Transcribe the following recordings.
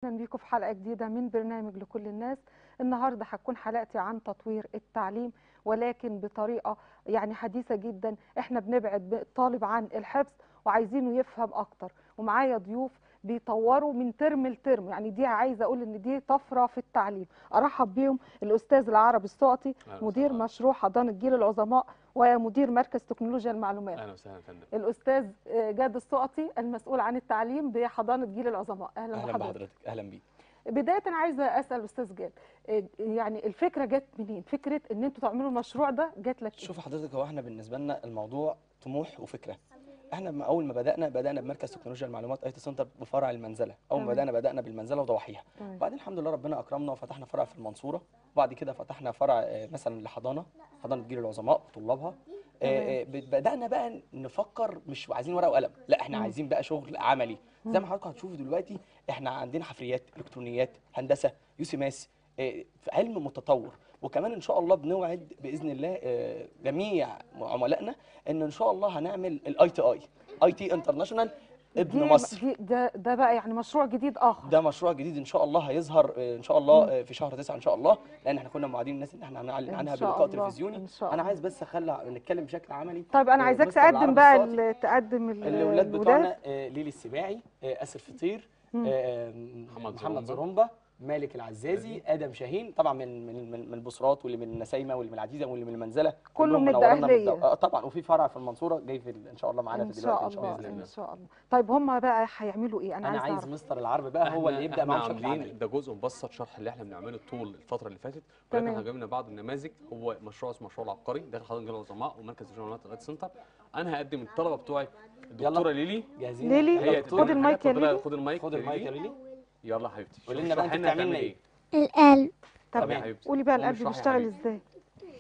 اهلا بيكم في حلقه جديده من برنامج لكل الناس النهارده هتكون حلقتي عن تطوير التعليم ولكن بطريقه يعني حديثه جدا احنا بنبعد الطالب عن الحفظ وعايزينه يفهم اكتر ومعايا ضيوف بيطوروا من ترم لترم يعني دي عايزه اقول ان دي طفره في التعليم ارحب بيهم الاستاذ العربي السقطي أهلا مدير وسهلا. مشروع حضانه جيل العظماء ومدير مركز تكنولوجيا المعلومات اهلا وسهلا يا فندم الاستاذ جاد السقطي المسؤول عن التعليم بحضانه جيل العظماء اهلا, اهلا بحضرتك بحضرتك اهلا بيك بدايه عايزه اسال استاذ جاد إيه يعني الفكره جت منين فكره ان انتوا تعملوا المشروع ده جت لك إيه؟ شوف حضرتك هو احنا بالنسبه لنا الموضوع طموح وفكره احنا من اول ما بدانا بدانا بمركز تكنولوجيا المعلومات اي تي سنتر بفرع المنزله اول ما تمام. بدانا بدانا بالمنزله وضواحيها تمام. وبعدين الحمد لله ربنا اكرمنا وفتحنا فرع في المنصوره وبعد كده فتحنا فرع آه، مثلا لحضانه حضانه جيل العظماء وطلابها آه، آه، بدانا بقى نفكر مش عايزين ورقه وقلم لا احنا مم. عايزين بقى شغل عملي زي ما حضراتكم هتشوفوا دلوقتي احنا عندنا حفريات الكترونيات هندسه يوسي ماس آه، في علم متطور وكمان ان شاء الله بنوعد باذن الله آه، جميع عملائنا ان ان شاء الله هنعمل الاي تي اي اي تي انترناشونال ابن دي- مصر دي ده ده بقى يعني مشروع جديد اخر ده مشروع جديد ان شاء الله هيظهر آه، ان شاء الله آه، في شهر 9 ان شاء الله لان احنا كنا موعدين الناس ان احنا هنعلن إن عنها شاء بلقاء الله، تلفزيوني إن شاء انا الله. عايز بس اخلي نتكلم بشكل عملي طيب انا آه، عايزاك مستر تقدم العربي بقى السعودي. ال- تقدم ال- الاولاد الولاد. بتوعنا آه، ليلي السباعي آه، اسر فطير مم. آه، محمد محمد زرومبا. زرومبا مالك العزازي ادم شاهين طبعا من من من من البصرات واللي من النسايمه واللي من العزيزه واللي من المنزله كله كلهم من منورنا الدقهلية. بالد- اه طبعا وفي فرع في المنصوره جاي في ال- ان شاء الله معانا ان في شاء دلوقتي ان شاء الله الله ان الله. شاء الله طيب هم بقى هيعملوا ايه انا, انا عايز عايز اعرف مستر العرب بقى هو اللي يبدا احنا معاهم بشكل عاملين عملي ده جزء مبسط شرح اللي احنا بنعمله طول الفتره اللي فاتت تمام. ولكن احنا جبنا بعض النماذج هو مشروع اسمه مشروع العبقري داخل حضانه جيل العظماء ومركز الجامعات الغد سنتر انا هقدم الطلبه بتوعي الدكتوره ليلي جاهزين ليلي، هي خد تقول- المايك يا اتفضلي، ليلي. خد المايك خد المايك يا ليلي يلا حبيبتي قولي لنا بقى اشرحي انت لنا بتعملي هتعملي ايه القلب طب طب يا حبيبتي قولي بقى قومي القلب اشرحي يا بيشتغل حبيبي. ازاي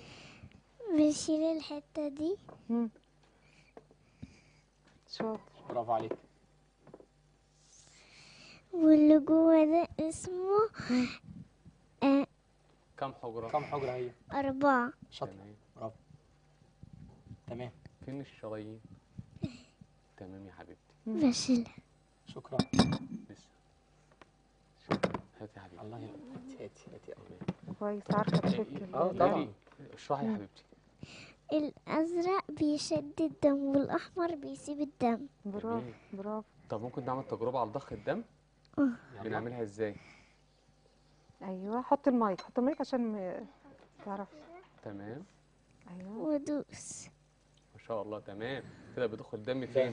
بنشيل الحتة دي مم. شاطر برافو عليك واللي جوه ده اسمه آه كم حجره كم حجره هي أربعة شاطر تمام برافو تمام فين الشرايين تمام يا حبيبتي بشيلها شكرا لسه شكرا هاتي يا حبيبتي الله يبارك هاتي هاتي هاتي كويس عارفه تشكل اه ليلي، طبعا اشرحي يا حبيبتي الأزرق بيشد الدم والأحمر بيسيب الدم برافو جميل. برافو طب ممكن نعمل تجربه على ضخ الدم يلا. بنعملها ازاي ايوه حط المايك حط المايك عشان ما تعرف تمام ايوه ودوس ما شاء الله تمام كده بيضخ الدم فين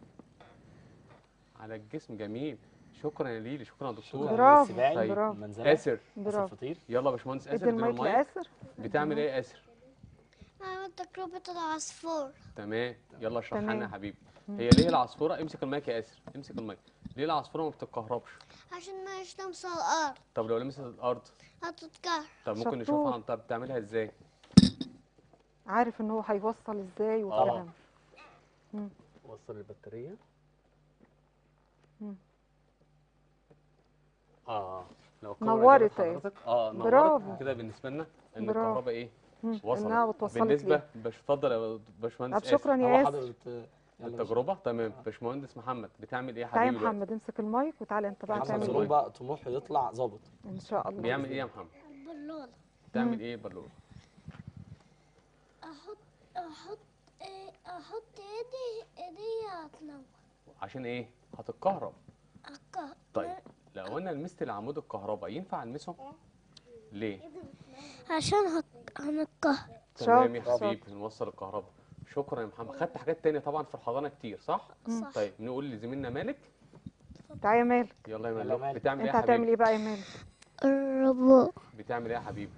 على الجسم جميل شكرا يا ليلي شكرا يا دكتور برافو، السباعي طيب. برافو. المنزله اسر اسر برافو فطير يلا يا باشمهندس اسر ادي اديله المايك المايك لاسر بتعمل ايه يا اسر عمل تجربة العصفور تمام يلا اشرح لنا يا تمام. حبيبي هي ليه العصفوره امسك المايك يا اسر امسك المايك ليه العصفوره ما بتتكهربش عشان ما يشتمس على الأرض طب لو لمست الارض هتتكهرب طب ممكن شطور. نشوفها عن طب بتعملها ازاي عارف ان هو هيوصل ازاي والكلام وصل البطاريه مم. اه لو نورت جابت اهي. حضرتك اه برافو. نورت كده بالنسبه لنا ان برافو. الكهرباء ايه مم. وصلت انها وصلت بالنسبه ليه باش اتفضل يا طب باشمهندس شكرا آسر. يا هو ياسر حضرتك يلا باشا. التجربه تمام باشمهندس محمد بتعمل ايه يا تعالى يا حبيبي دلوقتي؟ محمد امسك المايك وتعالى انت بقى محمد تعمل زروق ايه بقى طموحه يطلع ظابط ان شاء الله بيعمل ايه يا محمد بالونة بتعمل ايه بالون أحط أحط إيه أحط إيدي إيدي هتنور عشان ايه هتتكهرب أكه طيب لو انا لمست العمود الكهرباء ينفع المسه ليه عشان هت- هنتكهرب تمام يا شاطر، حبيبي نوصل الكهرباء شكرا يا محمد خدت حاجات تانية طبعا في الحضانه كتير صح صح طيب نقول لزميلنا مالك تعالى يا مالك يلا يا يلا يا مالك مالك. بتعمل ايه انت يا هتعمل حبيبي ايه بقى يا مالك الربو بتعمل ايه يا حبيبي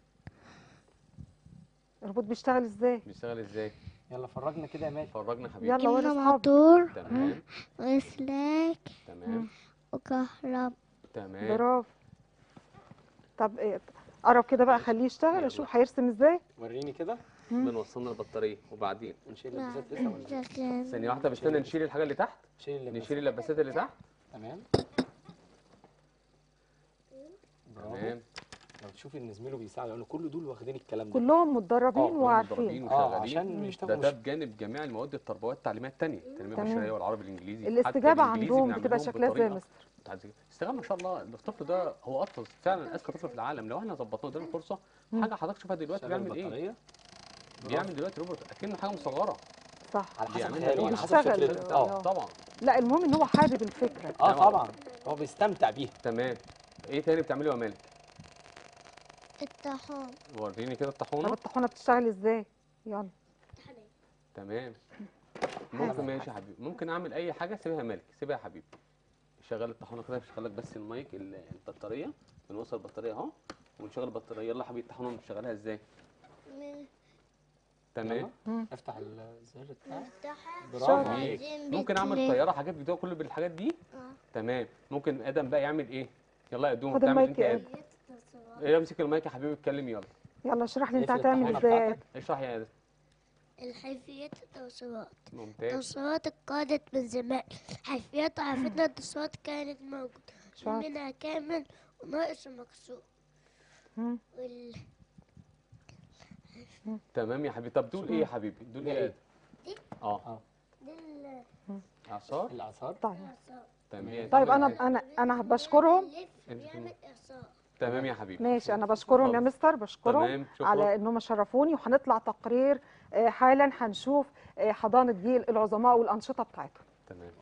الروبوت بيشتغل ازاي بيشتغل ازاي يلا فرجنا كده يا مالك فرجنا يا حبيبي يلا وري جبنا اصحابك موتور تمام وسلاك تمام وكهرب تمام برافو طب ايه قرب كده بقى خليه يشتغل يلا. اشوف هيرسم ازاي وريني كده بنوصلنا البطاريه وبعدين ونشيل لا اللبسات لسه ولا شغال ثانيه واحده بستنى نشيل الحاجه اللي تحت نشيل اللبسات نشيل اللباسات اللي تحت تمام برافو تمام لو تشوفي ان زميله بيساعد لان كل دول واخدين الكلام ده كلهم متدربين آه، كلهم وعارفين متدربين اه وشغالين عشان ده يشتغلوا ده مش بجانب جميع المواد التربويه التعليميه الثانيه التنميه تمام. البشريه والعربي الانجليزي حتى الاستجابه الإنجليزي عندهم بنعمل بتبقى لهم شكلها ازاي يا بطريقة مستر بتاعت ذكاء. استجابه ما شاء الله الطفل ده هو اطفال فعلا اذكى طفل في العالم لو احنا ظبطناه قدام الفرصه حاجه حضرتك شوفها دلوقتي شغل بيعمل ايه البطارية. بيعمل دلوقتي روبوت اكنه حاجه مصغره صح على حسب بيعملها خياله إيه؟ على حسب وبيشتغل. فكرته آه. اه طبعا لا المهم ان هو حابب الفكره اه تمام. طبعا هو بيستمتع بيها تمام ايه تاني بتعمله يا مالك الطحون وريني كده طب الطاحونه الطحونه بتشتغل ازاي يلا تمام ممكن ماشي يا حبيبي ممكن اعمل اي حاجه سيبها يا مالك سيبها يا حبيبي شغل الطاحونه كده شغلك بس المايك ال- البطاريه بنوصل البطاريه اهو ونشغل البطاريه يلا يا حبيبي الطاحونه بنشغلها ازاي من تمام افتح الزر بتاعك الطحن برافو عليك. بعدين ممكن اعمل بتلف. طياره حاجات فيديو كله بالحاجات دي آه. تمام ممكن ادم بقى يعمل ايه يلا يا ادوم خد تعمل المايك انت يا يا آدم. ادم إيه، امسك المايك يا حبيبي اتكلم يلا يلا اشرح لي انت اقفل هتعمل الطحونة ازاي يا بتاعتك. آدم. اشرح يا ادم الحيثيات التوصيلات ممتاز التوصيلات قادت من زمان حيثيات عرفتنا التصويرات كانت موجودة شاطر. منها كامل وناقص ومكسور مم. وال... تمام يا حبيبي طب دول ايه يا حبيبي دول ايه يا ادم اه دي ال- اعصار الاعصار طيب الإعصار. تمام طيب انا انا انا بشكرهم بيلف بيعمل إعصار تمام يا حبيبي ماشي انا بشكرهم يا اتفضل. مستر بشكرهم تمام شكرا على انهم شرفوني وهنطلع تقرير آه، حالا هنشوف آه، حضانه جيل العظماء والانشطه بتاعتهم تمام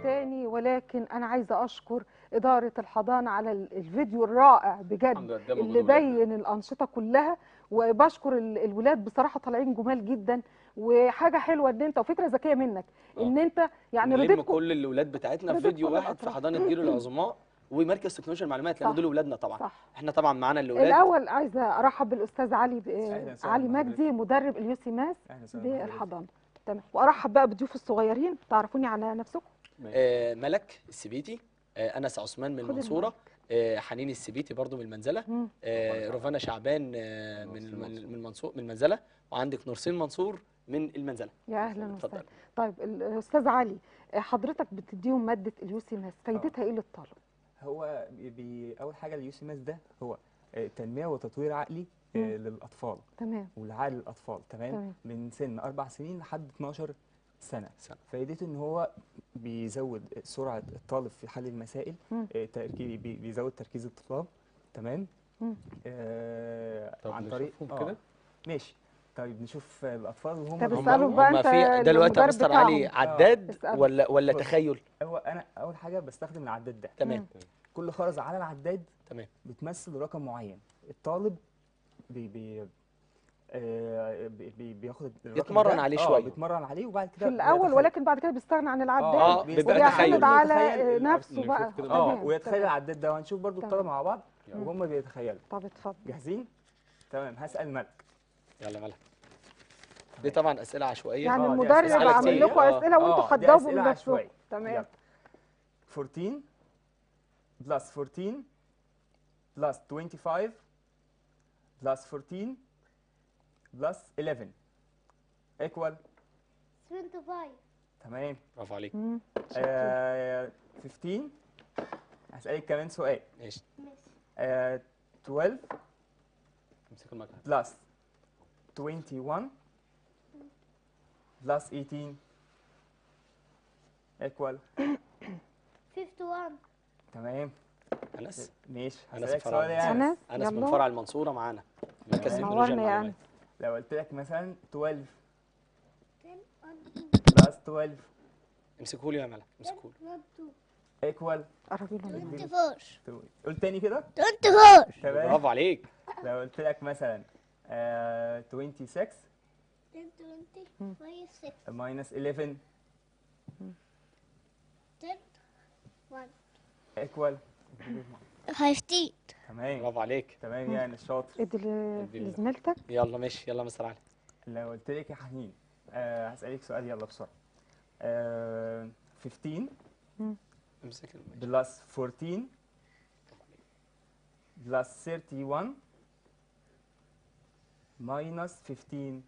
تاني ولكن انا عايزه اشكر اداره الحضانه على ال- الفيديو الرائع الحمد بجد لله ده موجود اللي ولادنا. بين الانشطه كلها وبشكر ال- الولاد بصراحه طالعين جمال جدا وحاجه حلوه ان انت وفكره ذكيه منك ان انت يعني نلم رضيتكم كل الاولاد بتاعتنا في رضيت فيديو كل واحد في الأطراف. حضانه جيل العظماء ومركز تكنولوجيا المعلومات لان صح. دول اولادنا طبعا صح احنا طبعا معانا الاولاد الاول عايزه ارحب بالاستاذ علي ب... أهلاً وسهلاً علي بحضرتك. مجدي مدرب اليوسي ماس اهلا وسهلا بحضرتك. بالحضانه تمام وارحب بقى بضيوف الصغيرين تعرفوني على نفسكم ماشي. آه ملك السبيتي آه انس عثمان من خد المنصوره آه حنين السبيتي برضو من المنزله مم. آه روفانا شعبان آه من نورسين الم- منصور. من المنصور من المنزله وعندك نورسين منصور من المنزله يا اهلا اتفضل. وسهلا طيب الاستاذ علي آه، حضرتك بتديهم ماده اليوسي ماس فايدتها ايه للطالب هو بي بي اول حاجه اليو سي ماس ده هو آه، تنميه وتطوير عقلي آه، مم. للاطفال تمام والعقل للاطفال تمام تمام. من سن اربع سنين لحد 12 سنه سنة. فايدته ان هو بيزود سرعه الطالب في حل المسائل مم. آه، تركيز بي- بيزود تركيز الطلاب تمام مم. آه طب عن طريق نشوفهم كده؟ ماشي طيب نشوف آه، الاطفال وهم طب هم- اسألهم بقى هم انت في دلوقتي يا المدرب مستر علي بتاعهم. عداد اسأله. ولا ولا بص. تخيل هو انا اول حاجه بستخدم العداد ده تمام كل خرز على العداد تمام بتمثل رقم معين الطالب بي بي آه بي بي بياخد الرقم يتمرن ده، عليه آه، شوية. بيتمرن عليه وبعد كده في الاول بيتخيل. ولكن بعد كده بيستغنى عن العداد آه، بيستخدم بيبقى تخيل. وبيعتمد على بيتخيل نفسه نشوف بقى كده اه تمام، ويتخيل تمام. العداد ده وهنشوف برضو تمام. الطلبه مع بعض يلا. وهم بيتخيلوا طب اتفضل جاهزين تمام هسال ملك يلا ملك دي طبعا اسئله عشوائيه يعني آه، دي المدرب أسئلة عامل كتير. لكم آه، اسئله وانتوا آه، دي هتجاوبوا أسئلة بنفسكم عشوائية. تمام يلا. 14 بلس 14 بلس 25 بلس 14 بلس 11 equal 25 تمام برافو عليك مم. آه 15 هسألك كمان سؤال ماشي ماشي آه 12 امسك المكنه plus 21 plus 18 equal 51 تمام انس ماشي انس هسألك فرع سؤال يا أنس أنس انس من يلا. فرع المنصوره معانا مركز تمام. تكنولوجيا نورنا يا المعلومات لو قلت لك مثلا 12 10 on plus 12 امسكوا لي يا ملك امسكوا لي 2 equal قربي له مني. 24 قول تاني كده 24 تمام برافو عليك لو قلت لك مثلا آه 26 10 20 6 minus 11 10 1 equal 15 تمام برافو عليك تمام يعني الشاطر ادي ل- ادي له. لزميلتك يلا ماشي يلا مستر علي لو قلت لك يا حنين آه هسألك سؤال يلا بسرعة آه 15 امسك المايك. بلس 14 بلس 31 minus 15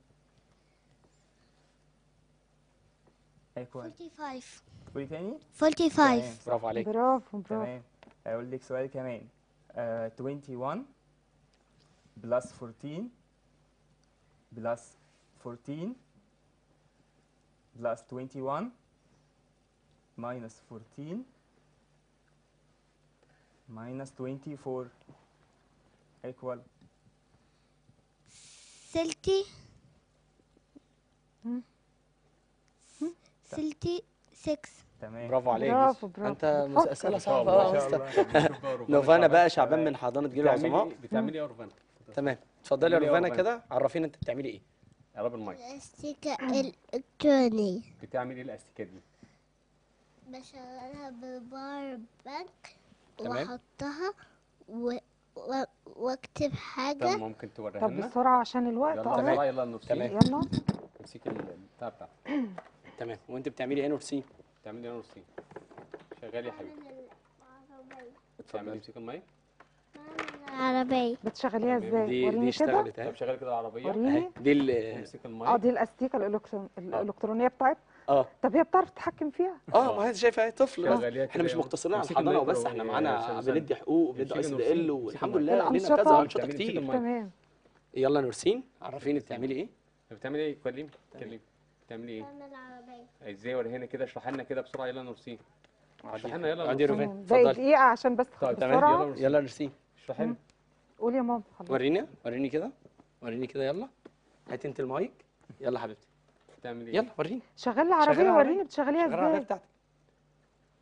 equal 45 قولي تاني 45 تمام برافو عليك برافو برافو تمام اقول لك سؤال كمان آه 21 بلس 14 بلس 14 بلس 21 minus 14 minus 24 equal 30 مم. 36 تمام برافو عليك برافو برافو انت بتفكر. اسئله ما شاء صعبه الله. اه ما شاء مستر الله نوفانا بقى شعبان من حضانه جيل بتعملي العظماء ايه بتعملي ايه يا روفانا تمام اتفضلي يا بتعملي ايه يا روفانا روفانا؟ كده عرفينا انت بتعملي ايه يا رب المايك الاستيكة الإلكترونية بتعمل ايه الاستيكات دي بشغلها بالباور بانك تمام. واحطها و... و... واكتب طب حاجة ممكن توريها طب لنا بسرعه عشان الوقت يلا اه بسرعه يلا نفسي تمام. يلا امسكي البتاع بتاعك تمام وانت بتعملي ايه نورسين بتعملي ايه يا نورسين شغال يا حبيبي بتعملي اتفضلي امسك المايك العربية بتشغليها تمام. ازاي دي دي وريني كده اشتغلت طب اهي شغال كده العربيه وريني اهي دي ال- امسك اه المايك دي الاستيكه الإلكترون الالكترونيه بتاعتها اه طب هي بتعرف تتحكم فيها اه ما هي شايفه اهي طفل بقى. شغاليها احنا كده مش يا مقتصرين على امسكي الحضانه المايك وبس يا احنا رو- معانا يا أستاذ بندي حقوق وبندي امسكي اي سي نورسين، دي ال امسكي والحمد المايك. لله لينا الأنشطة. كذا انشطه بتعملي- امسكي كتير المايك. تمام يلا نورسين عرفيني بتعملي ايه بتعملي ايه كلمي كلمي بتعملي ايه بعمل العربية ازاي ورينا كده اشرح لنا كده بسرعه يلا نورسين اشرح لنا يلا عادي يا نورسين. روفان باقي اتفضلي دقيقه عشان بس طيب، تمام، بسرعه يلا نورسين. يلا نورسين اشرح لنا قولي يا ماما خلاص وريني وريني كده وريني كده يلا هاتي انت المايك يلا حبيبتي بتعملي ايه يلا وريني شغال العربيه شغال العربية. وريني بتشغليها شغل العربيه ازاي بتاعتك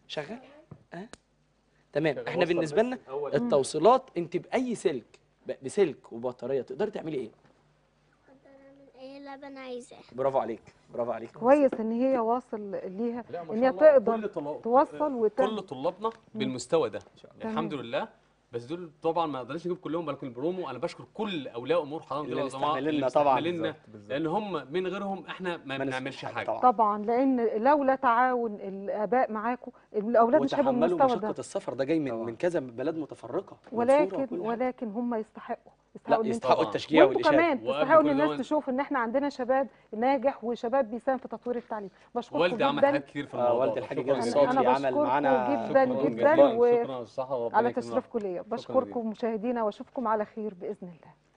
شغال اه تمام شغال. احنا وصل بالنسبه بس لنا أول- التوصيلات انت باي سلك ب- بسلك وبطاريه تقدري تعملي ايه اقدر اعمل اي لعبه انا عايزاها برافو عليك برافو عليك كويس ان هي واصل ليها لا ما ان شاء هي الله تقدر كل طلاب توصل وتعمل كل طلابنا بالمستوى ده تمام. الحمد لله بس دول طبعا ما نقدرش نجيب كلهم ولكن البرومو انا بشكر كل اولياء امور حضرتك اللي دول يا جماعة مستحمليننا طبعاً. مستحمليننا بالظبط، بالظبط. لان هم من غيرهم احنا ما ما بنعملش نسمعش حاجه طبعا طبعا لان لولا تعاون الاباء معاكم الاولاد مش هيبقوا وتحملوا بالمستوى مشقه ده السفر ده جاي من طبعاً. من كذا بلد متفرقه منصورة ولكن وكل حاجة. ولكن هم يستحقوا لا يستحقوا ان انتوا يستحقوا طبعاً. التشجيع وانتوا والاشاده كمان وقبل تستحقوا ان كل الناس دوت- تشوف ان احنا عندنا شباب ناجح وشباب بيساهم في تطوير التعليم بشكركم والدي عمل جدا حاجات كتير في آه، الموضوع والدي ده. الحاج شكراً جاد جداً. الصوتي أنا عمل بشكركم معانا جداً شكراً جداً جداً. و- شكرا على الصحه وربنا على يكرمك. تشريفكم ليا شكراً بشكركم مشاهدينا واشوفكم على خير باذن الله